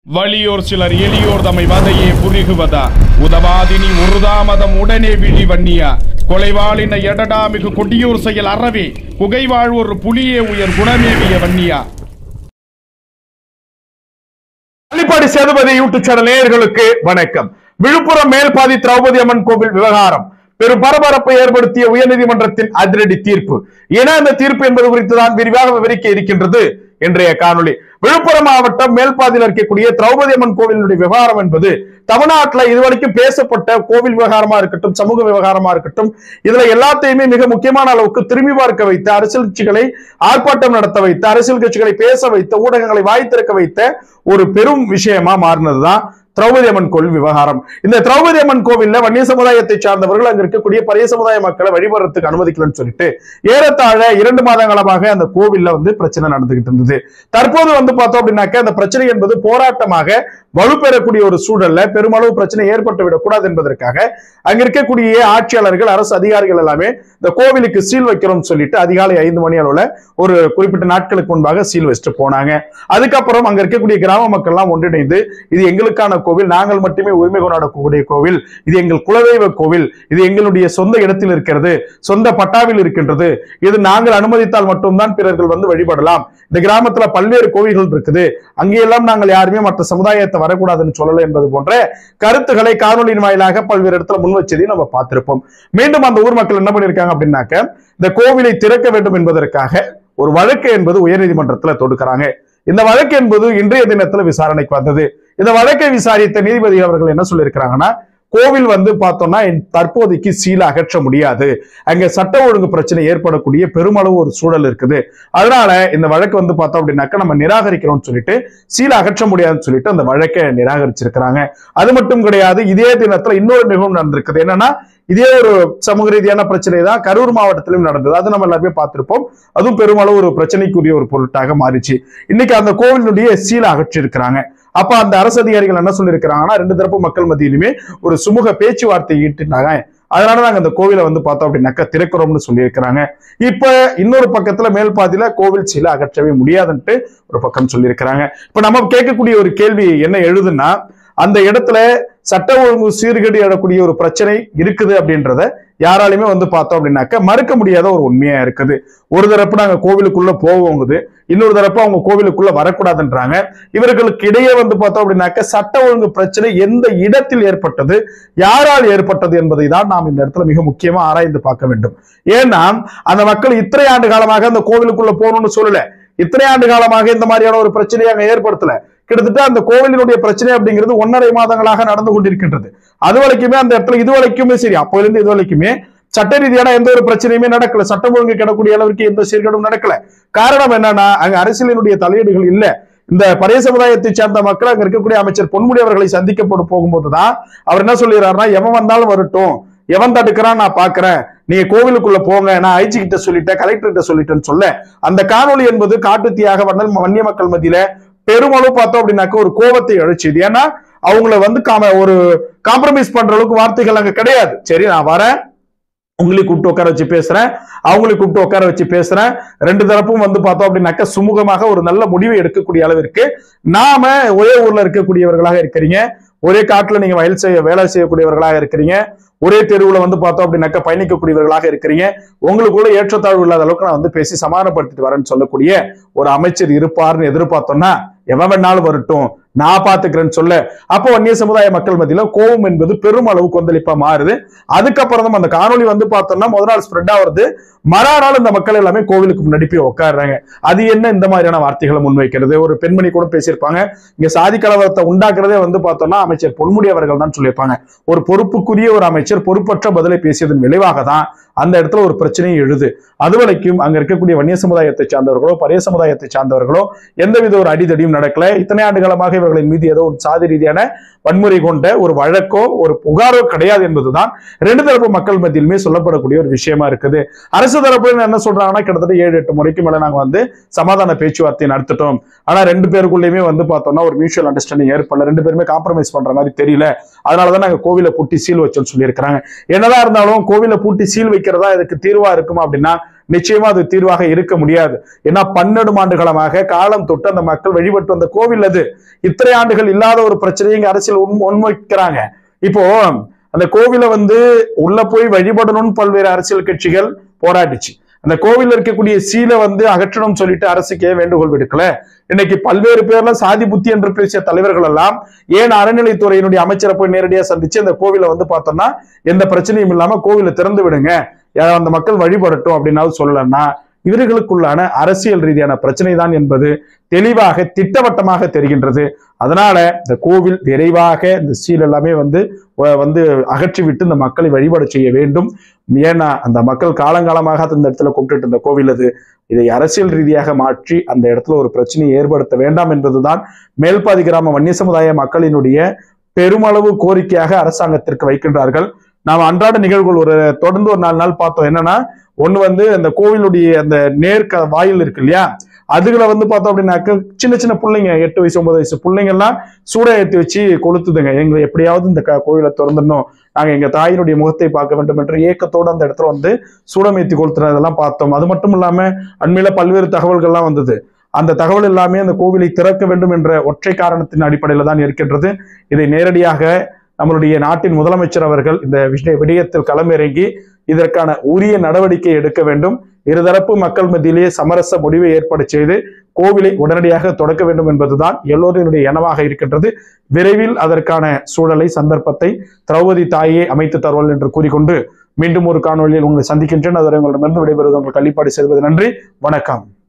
வலியோர் சிலர் எளியோர் தம்மை வதையே புரிகுவதா உதவாதினி ஒருதாமதம் உடனே விழி வன்னியா கொலைவாளின எடடா மிகு கொடியோர் செயல் அறவே குகை வாழ்வோர் புலியே உயர் குணமேவிய வன்னியா பள்ளிப்பாடி சேதுபதி யூடியூப் சேனல் நேயர்களுக்கு வணக்கம் விழுப்புரம் மேல்பாதி திரௌபதி அம்மன் கோவில் விவகாரம் பெரும் பரபரப்பை ஏற்படுத்திய உயர்நீதிமன்றத்தின் அதிரடி தீர்ப்பு ஏன்னா இந்த தீர்ப்பு என்பது குறித்து தான் விரிவாக விவரிக்க இருக்கின்றது இன்றைய காணொளி விழுப்புரம் மாவட்டம் மேல்பாதியில் இருக்கக்கூடிய திரௌபதி அம்மன் கோவிலுடைய விவகாரம் என்பது தமிழ்நாட்டுல இதுவரைக்கும் பேசப்பட்ட கோவில் விவகாரமா இருக்கட்டும் சமூக விவகாரமா இருக்கட்டும் இதுல எல்லாத்தையுமே மிக முக்கியமான அளவுக்கு திரும்பி பார்க்க வைத்த அரசியல் கட்சிகளை ஆர்ப்பாட்டம் நடத்த வைத்த அரசியல் கட்சிகளை பேச வைத்த ஊடகங்களை வாய் திறக்க வைத்த ஒரு பெரும் விஷயமா மாறினதுதான் திரௌபதி அம்மன் கோவில் விவகாரம் இந்த திரௌபதி அம்மன் கோவில்ல வன்னிய சமுதாயத்தை சார்ந்தவர்கள் அங்க இருக்கக்கூடிய பழைய சமுதாய மக்களை வழிபடுறதுக்கு அனுமதிக்கலன்னு சொல்லிட்டு ஏறத்தாழ இரண்டு மாதங்களமாக அந்த கோவில்ல வந்து பிரச்சனை நடந்துகிட்டு இருந்தது தற்போது வந்து பார்த்தோம் அப்படின்னாக்க அந்த பிரச்சனை என்பது போராட்டமாக வலுப்பெறக்கூடிய ஒரு சூழல்ல பெருமளவு பிரச்சனை ஏற்பட்டு விடக்கூடாது என்பதற்காக அங்க இருக்கக்கூடிய ஆட்சியாளர்கள் அரசு அதிகாரிகள் எல்லாமே இந்த கோவிலுக்கு சீல் வைக்கிறோம்னு சொல்லிட்டு அதிகாலை ஐந்து மணி அளவுல ஒரு குறிப்பிட்ட நாட்களுக்கு முன்பாக சீல் வச்சுட்டு போனாங்க அதுக்கப்புறம் அங்க இருக்கக்கூடிய கிராம மக்கள் எல்லாம் ஒன்றிணைந்து இது எங்களுக்கான கோவில் நாங்கள் மட்டுமே உரிமை கொண்டாடக்கூடிய கோவில் இது எங்கள் குலதெய்வ கோவில் இது எங்களுடைய சொந்த இடத்தில் இருக்கிறது சொந்த பட்டாவில் இருக்கின்றது இது நாங்கள் அனுமதித்தால் மட்டும்தான் பிறர்கள் வந்து வழிபடலாம் இந்த கிராமத்துல பல்வேறு கோவில்கள் இருக்குது அங்கெல்லாம் நாங்கள் யாருமே மற்ற சமுதாயத்தை வரக்கூடாதுன்னு சொல்லல என்பது போன்ற கருத்துக்களை காணொலியின் வாயிலாக பல்வேறு இடத்துல முன் வச்சதையும் நம்ம பார்த்திருப்போம் மீண்டும் அந்த ஊர் மக்கள் என்ன பண்ணிருக்காங்க அப்படின்னாக்க இந்த கோவிலை திறக்க வேண்டும் என்பதற்காக ஒரு வழக்கு என்பது உயர்நீதிமன்றத்துல தொடுக்கிறாங்க இந்த வழக்கு என்பது இன்றைய தினத்துல விசாரணைக்கு வந்தது இந்த வழக்கை விசாரித்த நீதிபதி அவர்கள் என்ன சொல்லியிருக்கிறாங்கன்னா கோவில் வந்து பார்த்தோம்னா தற்போதைக்கு சீல அகற்ற முடியாது அங்க சட்ட ஒழுங்கு பிரச்சனை ஏற்படக்கூடிய பெருமளவு ஒரு சூழல் இருக்குது அதனால இந்த வழக்கு வந்து பார்த்தோம் அப்படின்னாக்க நம்ம நிராகரிக்கிறோம்னு சொல்லிட்டு சீல அகற்ற முடியாதுன்னு சொல்லிட்டு அந்த வழக்கை நிராகரிச்சிருக்கிறாங்க அது மட்டும் கிடையாது இதே தினத்துல இன்னொரு நிகழ்வு நடந்திருக்குது என்னன்னா இதே ஒரு சமூக ரீதியான பிரச்சனை தான் கரூர் மாவட்டத்திலும் நடந்தது அது நம்ம எல்லாருமே பார்த்திருப்போம் அதுவும் பெருமளவு ஒரு பிரச்சனைக்குரிய ஒரு பொருட்டாக மாறிச்சு இன்னைக்கு அந்த கோவிலுடைய சீல அகற்றிருக்கிறாங்க அப்ப அந்த அரசு அதிகாரிகள் என்ன சொல்லியிருக்கிறாங்கன்னா ரெண்டு தரப்பு மக்கள் மத்தியிலுமே ஒரு சுமூக பேச்சுவார்த்தை ஈட்டினாங்க அதனால நாங்க அந்த கோவிலை வந்து பார்த்தோம் அப்படின்னாக்கா திறக்கிறோம்னு சொல்லியிருக்கிறாங்க இப்ப இன்னொரு பக்கத்துல மேல்பாதியில கோவில் சீல அகற்றவே முடியாதுன்ட்டு ஒரு பக்கம் சொல்லியிருக்கிறாங்க இப்ப நம்ம கேட்கக்கூடிய ஒரு கேள்வி என்ன எழுதுன்னா அந்த இடத்துல சட்ட ஒழுங்கு சீர்கேடு எழக்கூடிய ஒரு பிரச்சனை இருக்குது அப்படின்றத யாராலுமே வந்து பார்த்தோம் அப்படின்னாக்க மறுக்க முடியாத ஒரு உண்மையா இருக்குது ஒரு தரப்பு நாங்க கோவிலுக்குள்ள போவோங்குது இன்னொரு தரப்பு அவங்க கோவிலுக்குள்ள வரக்கூடாதுன்றாங்க இவர்களுக்கு இடையே வந்து பார்த்தோம் அப்படின்னாக்க சட்ட ஒழுங்கு பிரச்சனை எந்த இடத்தில் ஏற்பட்டது யாரால் ஏற்பட்டது என்பதை தான் நாம் இந்த இடத்துல மிக முக்கியமா ஆராய்ந்து பார்க்க வேண்டும் ஏன்னா அந்த மக்கள் இத்தனை ஆண்டு காலமாக அந்த கோவிலுக்குள்ள போகணும்னு சொல்லல இத்தனை ஆண்டு காலமாக இந்த மாதிரியான ஒரு பிரச்சனையை அங்க ஏற்படுத்தல கிட்டத்தட்ட அந்த கோவிலினுடைய பிரச்சனை அப்படிங்கிறது ஒன்றரை மாதங்களாக நடந்து கொண்டிருக்கின்றது அது வரைக்குமே அந்த இடத்துல இது வரைக்குமே சரி அப்போதிலிருந்து இது வரைக்குமே சட்ட ரீதியான எந்த ஒரு பிரச்சனையுமே நடக்கல சட்டம் ஒழுங்கு கிடக்கூடிய அளவிற்கு எந்த சீர்கேடும் நடக்கல காரணம் என்னன்னா அங்க அரசியலினுடைய தலையீடுகள் இல்ல இந்த பழைய சமுதாயத்தை சேர்ந்த மக்கள் அங்க இருக்கக்கூடிய அமைச்சர் பொன்முடி அவர்களை சந்திக்கப்பட்டு போகும்போதுதான் அவர் என்ன சொல்லிடுறாருன்னா எவன் வந்தாலும் வரட்டும் எவன் தடுக்கிறான் நான் பாக்குறேன் நீங்க கோவிலுக்குள்ள போங்க நான் ஐஜி கிட்ட சொல்லிட்டேன் கலெக்டர் கிட்ட சொல்லிட்டேன்னு சொல்ல அந்த காணொளி என்பது காட்டுத்தீயாக வண்ணல் வன்னிய மக்கள் மத்தியில பெருமளவு பார்த்தோம் அப்படின்னாக்க ஒரு கோபத்தை அழிச்சுது ஏன்னா அவங்கள வந்து காம ஒரு காம்ப்ரமைஸ் பண்ற அளவுக்கு வார்த்தைகள் அங்க கிடையாது சரி நான் வரேன் உங்களையும் கூப்பிட்டு உட்கார வச்சு பேசுறேன் அவங்களையும் கூப்பிட்டு உட்கார வச்சு பேசுறேன் ரெண்டு தரப்பும் வந்து பார்த்தோம் அப்படின்னாக்க சுமூகமாக ஒரு நல்ல முடிவை எடுக்கக்கூடிய அளவிற்கு நாம ஒரே ஊர்ல இருக்கக்கூடியவர்களாக இருக்கிறீங்க ஒரே காட்டுல நீங்க வயல் செய்ய வேலை செய்யக்கூடியவர்களாக இருக்கிறீங்க ஒரே தெருவுல வந்து பார்த்தோம் அப்படின்னாக்க பயணிக்கக்கூடியவர்களாக இருக்கிறீங்க உங்களுக்குள்ள ஏற்றத்தாழ்வு இல்லாத அளவுக்கு நான் வந்து பேசி சமாதானப்படுத்திட்டு வரேன்னு சொல்லக்கூடிய ஒரு அமைச்சர் இருப்பார்னு எதிர்பார்த்தோம்னா எவன் வேணாலும் வரட்டும் நான் பாத்துக்கிறேன்னு சொல்ல அப்போ வன்னிய சமுதாய மக்கள் மத்தியில கோபம் என்பது பெருமளவு கொந்தளிப்பா மாறுது அதுக்கப்புறம் தான் அந்த காணொளி வந்து பார்த்தோம்னா முதல் நாள் ஸ்ப்ரெட் ஆகுறது மறுநாள் இந்த மக்கள் எல்லாமே கோவிலுக்கு முன்னாடி போய் உட்காடுறாங்க அது என்ன இந்த மாதிரியான வார்த்தைகளை முன்வைக்கிறது ஒரு பெண்மணி கூட பேசியிருப்பாங்க இங்க சாதி கலவரத்தை உண்டாக்குறதே வந்து பார்த்தோம்னா அமைச்சர் பொன்முடி அவர்கள் தான் சொல்லியிருப்பாங்க ஒரு பொறுப்புக்குரிய ஒரு அமைச்சர் பொறுப்பற்ற பதிலை பேசியதன் விளைவாக தான் அந்த இடத்துல ஒரு பிரச்சனையும் எழுது அது வரைக்கும் அங்க இருக்கக்கூடிய வன்னிய சமுதாயத்தை சார்ந்தவர்களோ பழைய சமுதாயத்தை சார்ந்தவர்களோ எந்தவித ஒரு அடிதடியும் நடக்கல இத்தனை ஆண்டு காலமாக இவர்களின் மீது ஏதோ ஒரு சாதி ரீதியான வன்முறை கொண்ட ஒரு வழக்கோ ஒரு புகாரோ கிடையாது என்பதுதான் ரெண்டு தரப்பு மக்கள் மத்தியிலுமே சொல்லப்படக்கூடிய ஒரு விஷயமா இருக்குது அரசு தரப்பு என்ன சொல்றாங்கன்னா கிட்டத்தட்ட ஏழு எட்டு முறைக்கு மேல நாங்க வந்து சமாதான பேச்சுவார்த்தை நடத்திட்டோம் ஆனா ரெண்டு பேருக்குள்ளயுமே வந்து பார்த்தோம்னா ஒரு மியூச்சுவல் அண்டர்ஸ்டாண்டிங் ஏற்படல ரெண்டு பேருமே காம்ப்ரமைஸ் பண்ற மாதிரி தெரியல அதனாலதான் நாங்க கோவிலை பூட்டி சீல் வச்சோம்னு சொல்லியிருக்கிறாங்க என்னதான் இருந்தாலும் கோவிலை பூட்டி சீல் வைக்கிறதா இதுக்கு தீர்வா இருக்குமா அப்படின்னா நிச்சயமா அது தீர்வாக இருக்க முடியாது ஏன்னா பன்னெண்டு ஆண்டுகளமாக காலம் தொட்டு அந்த மக்கள் வழிபட்டு வந்த கோவில் அது இத்தனை ஆண்டுகள் இல்லாத ஒரு பிரச்சனையை இங்க அரசியல் உண்மை- முன்வைக்கிறாங்க இப்போ அந்த கோவிலை வந்து உள்ள போய் வழிபடணும்னு பல்வேறு அரசியல் கட்சிகள் போராடிச்சு அந்த கோவில்ல இருக்கக்கூடிய சீலை வந்து அகற்றணும்னு சொல்லிட்டு அரசுக்கே வேண்டுகோள் விடுக்கல இன்னைக்கு பல்வேறு பேர்ல சாதி புத்தி என்று பேசிய தலைவர்கள் எல்லாம் ஏன் அறநிலைத்துறையினுடைய அமைச்சரை போய் நேரடியா சந்திச்சு அந்த கோவிலை வந்து பார்த்தோம்னா எந்த பிரச்சனையும் இல்லாம கோவிலை திறந்து விடுங்க யா- அந்த மக்கள் வழிபடட்டும் அப்படின்னாவது சொல்லலன்னா இவர்களுக்குள்ளான அரசியல் ரீதியான பிரச்சனை தான் என்பது தெளிவாக திட்டவட்டமாக தெரிகின்றது அதனால இந்த கோவில் விரைவாக இந்த சீல் எல்லாமே வந்து வ- வந்து அகற்றிவிட்டு இந்த மக்களை வழிபாடு செய்ய வேண்டும் ஏன்னா அந்த மக்கள் காலங்காலமாக அந்த இடத்துல கும்பிட்டுட்டு இருந்த கோவில் அது இதை அரசியல் ரீதியாக மாற்றி அந்த இடத்துல ஒரு பிரச்சனையை ஏற்படுத்த வேண்டாம் என்பதுதான் மேல்பாதி கிராம வன்னிய சமுதாய மக்களினுடைய பெருமளவு கோரிக்கையாக அரசாங்கத்திற்கு வைக்கின்றார்கள் நாம் அன்றாட நிகழ்வுகள் ஒரு தொடர்ந்து ஒரு நாலு நாள் பார்த்தோம் என்னன்னா ஒண்ணு வந்து அந்த கோவிலுடைய அந்த நேர்க்க வாயில் இருக்கு இல்லையா அதுகளை வந்து பார்த்தோம் அப்படின்னாக்க சின்ன சின்ன பிள்ளைங்க எட்டு வயசு ஒன்பது வயசு பிள்ளைங்க எல்லாம் சூட ஏற்றி வச்சு கொளுத்துதுங்க எங்களை எப்படியாவது இந்த க- கோவிலை திறந்துடணும் நாங்க எங்க தாயினுடைய முகத்தை பார்க்க வேண்டும் என்ற ஏக்கத்தோடு அந்த இடத்துல வந்து சூடமேத்தி கொளுத்துறதெல்லாம் பார்த்தோம் அது மட்டும் இல்லாம அண்மையில பல்வேறு தகவல்கள்லாம் வந்தது அந்த தகவல் எல்லாமே அந்த கோவிலை திறக்க வேண்டும் என்ற ஒற்றை காரணத்தின் அடிப்படையில் தான் இருக்கின்றது இதை நேரடியாக நம்மளுடைய நாட்டின் முதலமைச்சர் அவர்கள் இந்த விஷய விடயத்தில் களமிறங்கி இதற்கான உரிய நடவடிக்கை எடுக்க வேண்டும் இருதரப்பு மக்கள் மத்தியிலேயே சமரச முடிவை ஏற்பாடு செய்து கோவிலை உடனடியாக தொடக்க வேண்டும் என்பதுதான் எல்லோருடைய எண்ணமாக இருக்கின்றது விரைவில் அதற்கான சூழலை சந்தர்ப்பத்தை திரௌபதி தாயே அமைத்து தருவாள் என்று கூறிக்கொண்டு மீண்டும் ஒரு காணொளியில் உங்களை சந்திக்கின்றேன் அதுவரை உங்களிடமிருந்து விடைபெறுவது உங்கள் கள்ளிப்பாடு செய்வது நன்றி வணக்கம்